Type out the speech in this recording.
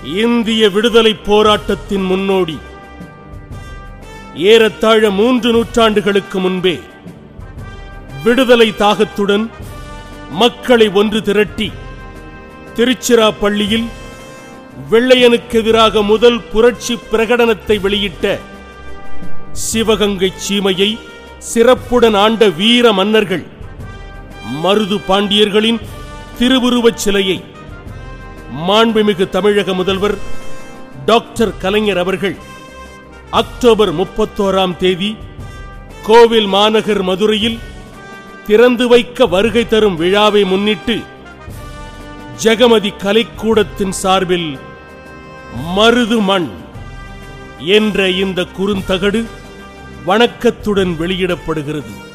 இந்திய விடுதலைப் போராட்டத்தின் முன்னோடி ஏறத்தாழ மூன்று நூற்றாண்டுகளுக்கு முன்பே விடுதலை தாகத்துடன் மக்களை ஒன்று திரட்டி திருச்சிராப்பள்ளியில் வெள்ளையனுக்கு எதிராக முதல் புரட்சி பிரகடனத்தை வெளியிட்ட சிவகங்கை சீமையை சிறப்புடன் ஆண்ட வீர மன்னர்கள் மருது பாண்டியர்களின் திருவுருவச் சிலையை மாண்புமிகு தமிழக முதல்வர் டாக்டர் கலைஞர் அவர்கள் அக்டோபர் முப்பத்தோராம் தேதி கோவில் மாநகர் மதுரையில் திறந்து வைக்க வருகை தரும் விழாவை முன்னிட்டு ஜெகமதி கலைக்கூடத்தின் சார்பில் மருது மண் என்ற இந்த குறுந்தகடு வணக்கத்துடன் வெளியிடப்படுகிறது